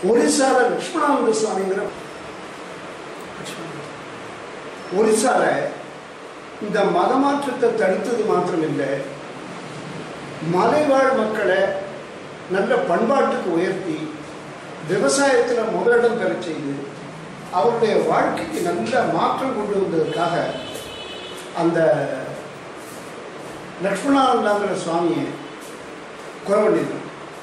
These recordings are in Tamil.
ஒரிசால லக்ஷ்மணானந்த சுவாமிங்கிற ஒரிசால இந்த மதமாற்றத்தை தடுத்தது மாத்திரமில்லை மலைவாழ் மக்களை நல்ல பண்பாட்டுக்கு உயர்த்தி விவசாயத்தில் முதலிடம் பெறச் செய்து அவருடைய வாழ்க்கைக்கு நல்ல மாற்றம் கொண்டு வந்ததற்காக அந்த லக்ஷ்மணானந்தாங்கிற சுவாமியை கொலை பண்ணியிருக்காங்க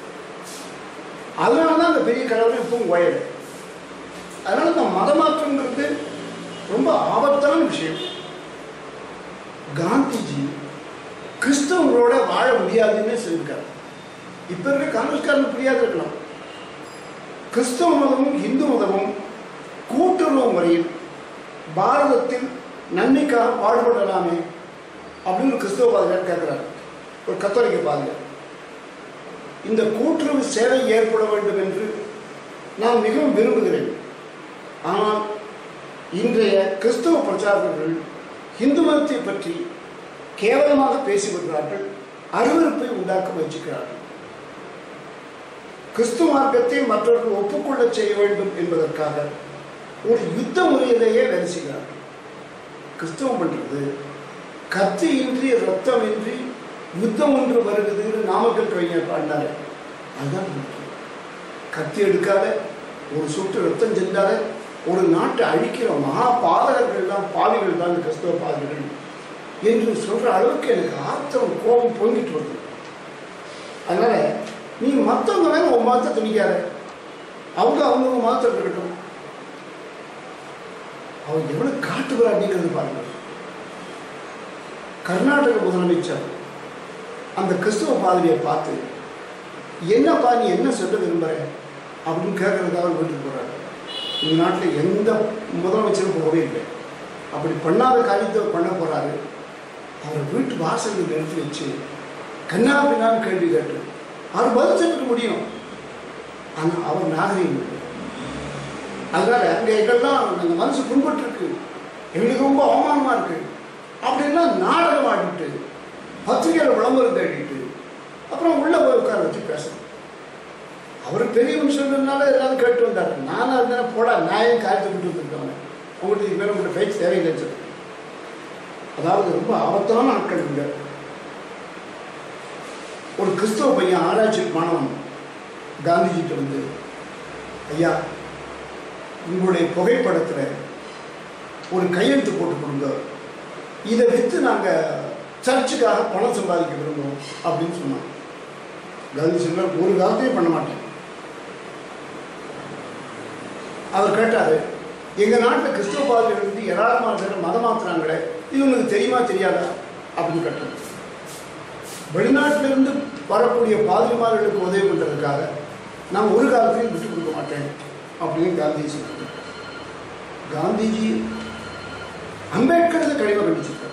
அதனால தான் அந்த பெரிய கலவரம் இப்பவும் ஓயலை அதனால இந்த மதமாற்றங்கிறது ரொம்ப ஆபத்தான விஷயம் காந்திஜி கிறிஸ்தவங்களோட வாழ முடியாதுன்னு சொல்லியிருக்காரு இப்போ இருக்க காங்கிரஸ்காரன் புரியாது இருக்கலாம் கிறிஸ்தவ மதமும் இந்து மதமும் கூட்டுறவு முறையில் பாரதத்தில் நன்மைக்காக பாடுபடலாமே அப்படின்னு ஒரு கிறிஸ்தவ பாதிரியார் கேட்குறாரு ஒரு கத்தோலிக்க பாதிரியார் இந்த கூட்டுறவு சேவை ஏற்பட வேண்டும் என்று நான் மிகவும் விரும்புகிறேன் ஆனால் இன்றைய கிறிஸ்தவ பிரச்சாரகர்கள் இந்து மதத்தை பற்றி கேவலமாக பேசி வருகிறார்கள் அருவருப்பை உண்டாக்க முயற்சிக்கிறார்கள் கிறிஸ்துவ மார்க்கத்தை மற்றவர்கள் ஒப்புக்கொள்ளச் செய்ய வேண்டும் என்பதற்காக ஒரு யுத்த முறையிலேயே வேலை செய்கிறார்கள் கிறிஸ்தவம் பண்றது கத்தி இன்றி ரத்தம் இன்றி யுத்தம் ஒன்று வருகுதுன்னு நாமக்கல் கவிஞர் பாடினாரு அதுதான் முக்கியம் கத்தி எடுக்காத ஒரு சொட்டு ரத்தம் சென்றால ஒரு நாட்டை அழிக்கிற மகா பாதகர்கள் தான் பாவிகள் தான் இந்த கிறிஸ்தவ பாதகர்கள் என்று சொல்ற அளவுக்கு எனக்கு ஆத்திரம் கோபம் பொங்கிட்டு வருது அதனால நீ மற்றவங்க மேல உன் மதத்தை திணிக்காத அவங்க அவங்க மதத்தை இருக்கட்டும் அவன் எவ்வளவு காட்டுகிறார் அப்படிங்கிறது பாருங்க கர்நாடக முதலமைச்சர் அந்த கிறிஸ்துவ பாதிரியை பார்த்து என்னப்பா நீ என்ன சொல்ல விரும்புற அப்படின்னு கேட்கறதுக்காக வீட்டுக்கு போறாரு இந்த நாட்டில் எந்த முதலமைச்சரும் போகவே இல்லை அப்படி பண்ணாத காரியத்தை பண்ண போறாரு அவர் வீட்டு வாசலில் எடுத்து வச்சு கண்ணா பின்னான்னு கேள்வி கேட்டு அவர் பதில் சொல்லிக்க முடியும் ஆனால் அவர் நாகரீகம் இல்லை. அதனால அங்கே எங்கெல்லாம் எங்கள் மனசு புண்பட்டு இருக்கு எங்களுக்கு ரொம்ப அவமானமா இருக்கு அப்படின்லாம் நாடகம் ஆடிட்டு பத்திரிகையில் விளம்பரம் தேடிட்டு அப்புறம் உள்ள போய் உட்கார வச்சு பேசணும் அவர் பெரிய மனுஷனால எல்லாரும் கேட்டு வந்தார் நானும் இருந்தேன் போடா நியாயம் காய்ச்சி விட்டு வந்துருக்கவங்க உங்கள்கிட்ட இது மேலே உங்கள்கிட்ட பேச்சு தேவையில்லைன்னு சொல்லி அதாவது ரொம்ப ஆபத்தான ஆட்கள் இங்க ஒரு கிறிஸ்தவ பையன் ஆராய்ச்சி மாணவன் காந்திஜிட்ட வந்து ஐயா உங்களுடைய புகைப்படத்தில் ஒரு கையெழுத்து போட்டு கொடுங்க இதை விற்று நாங்கள் சர்ச்சுக்காக பணம் சம்பாதிக்க விரும்புகிறோம் அப்படின்னு சொன்னான் காந்தி சொன்னார் ஒரு காலத்தையும் பண்ண மாட்டேன் அவர் கேட்டார் எங்கள் நாட்டில் கிறிஸ்துவ பாதையில் இருந்து ஏராளமான பேர் மதம் மாத்துறாங்களே இது உங்களுக்கு தெரியுமா தெரியாதா அப்படின்னு கேட்டார் வெளிநாட்டிலிருந்து வரக்கூடிய பாதிரிமார்களுக்கு உதவி பண்ணுறதுக்காக நான் ஒரு காலத்தையும் விட்டு கொடுக்க மாட்டேன் அப்படின்னு காந்தி சொன்னாங்க காந்திஜி அம்பேத்கர் கழிவை கண்டிச்சிருக்கார்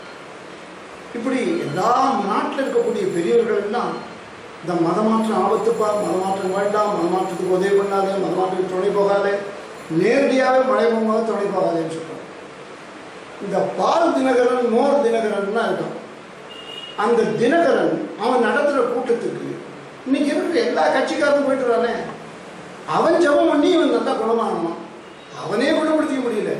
இப்படி எல்லா நாட்டில் இருக்கக்கூடிய பெரியவர்கள் எல்லாம் இந்த மதமாற்றம் ஆபத்துப்பா மதமாற்றம் வேண்டாம் மதமாற்றத்துக்கு உதவி பண்ணாதே மதமாற்றத்துக்கு துணை போகாதே நேரடியாகவே மழை போகாத துணை போகாதேன்னு சொல்றாங்க இந்த பால் தினகரன் மோர் தினகரன்லாம் இருக்கான் அந்த தினகரன் அவன் நடத்துகிற கூட்டத்துக்கு இன்னைக்கு இருக்கிற எல்லா கட்சிக்காரரும் போயிட்டு வரானே அவன் ஜெபம் பண்ணி இவன் நல்லா குணமாகணும் அவனே குணப்படுத்திக்க முடியல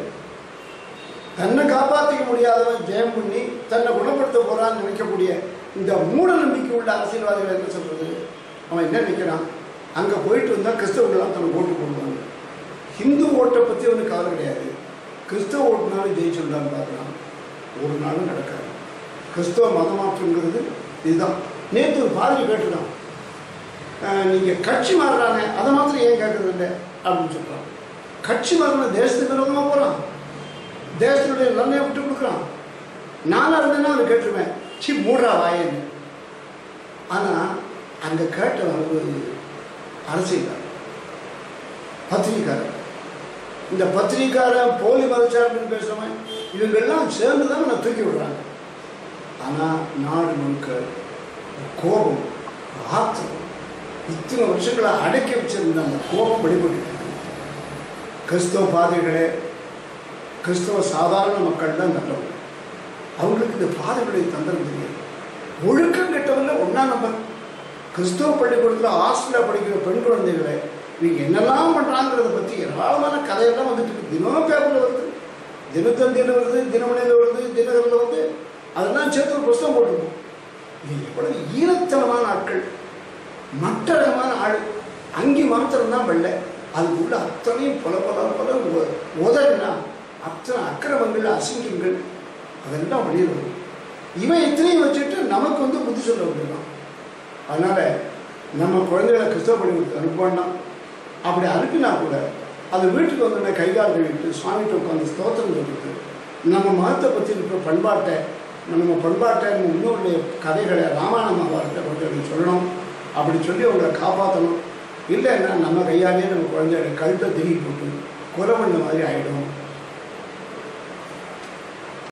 தன்னை காப்பாற்றிக்க முடியாதவன் ஜெயம் பண்ணி தன்னை குணப்படுத்த போறான்னு நினைக்கக்கூடிய இந்த மூட நம்பிக்கை உள்ள அரசியல்வாதிகள் என்ன சொல்றது அவன் என்ன நினைக்கிறான் அங்கே போயிட்டு வந்தால் கிறிஸ்தவர்கள்லாம் தனக்கு ஓட்டு போடுவாங்க ஹிந்து ஓட்டை பற்றி அவனுக்கு கவலை கிடையாது கிறிஸ்தவ ஓட்டுனாலும் ஜெயிச்சுள்ளான்னு பார்க்குறான் ஒரு நாளும் நடக்காது கிறிஸ்தவ மதமாற்றங்கிறது இதுதான் நேற்று ஒரு பாதிரி கேட்டுதான் நீங்கள் கட்சி மாறுறாங்க அதை மாத்திரம் ஏன் கேட்கறது இல்லை அப்படின்னு சொல்கிறான் கட்சி மாறின தேசத்துக்கு விரோதமாக போகிறான் தேசத்தினுடைய நன்மையை விட்டு கொடுக்குறான் நானாக இருந்தேன்னா அவனை கேட்டுருவேன் சி மூடுறா வாயன்னு ஆனால் அங்கே கேட்டவன் ஒரு அரசியல்காரன் பத்திரிக்காரன் இந்த பத்திரிக்காரன் போலி மதச்சார்புன்னு பேசுறவன் இவங்கெல்லாம் சேர்ந்து தான் நான் தூக்கி விடுறாங்க ஆனால் நாடு முழுக்க கோபம் ஆத்திரம் இத்தனை வருஷங்களை அடக்கி வச்சிருந்த அந்த கோபம் வெளிப்பட்டு கிறிஸ்தவ பாதைகளே கிறிஸ்தவ சாதாரண மக்கள் தான் நல்லவங்க அவங்களுக்கு இந்த பாதைகளை தந்திரம் தெரியாது ஒழுக்கம் கெட்டவங்க ஒன்றா நம்பர் கிறிஸ்தவ பள்ளிக்கூடத்தில் ஹாஸ்டலில் படிக்கிற பெண் குழந்தைகளை இவங்க என்னெல்லாம் பண்ணுறாங்கிறத பற்றி ஏராளமான கதையெல்லாம் வந்துட்டு இருக்கு தினம் பேப்பரில் வருது தினத்தந்தியில் வருது தினமணியில் வருது தினகரில் வருது அதெல்லாம் சேர்த்து ஒரு புஸ்தகம் போட்டிருக்கோம் இது எவ்வளவு ஈரத்தனமான ஆட்கள் மட்டரகமான ஆள் அங்கி மாத்திரம் தான் வெள்ளை அதுக்குள்ள அத்தனையும் பல பல பல உ- உதறினா அத்தனை அக்கிரமங்கள் அசிங்கங்கள் அதெல்லாம் வெளியில் வரும் இவன் இத்தனையும் வச்சுட்டு நமக்கு வந்து புத்தி சொல்ல வேண்டியதான் அதனால நம்ம குழந்தைகளை கிறிஸ்தவ பள்ளிகளுக்கு அனுப்ப வேண்டாம் அப்படி அனுப்பினா கூட அது வீட்டுக்கு வந்தோடனே கைகால் கழுவிட்டு சுவாமிகிட்ட உட்காந்து ஸ்தோத்திரம் சொல்லிட்டு நம்ம மதத்தை பற்றி இருக்கிற பண்பாட்டை நம்ம பண்பாட்டை நம்ம முன்னோருடைய கதைகளை ராமாயண மகாபாரத்தை கொஞ்சம் சொல்லணும் அப்படி சொல்லி அவங்களை காப்பாற்றணும் இல்லைன்னா நம்ம கையாலேயே நம்ம குழந்தையோட கழுத்தை திருகி போட்டு கொலை பண்ண மாதிரி ஆகிடும்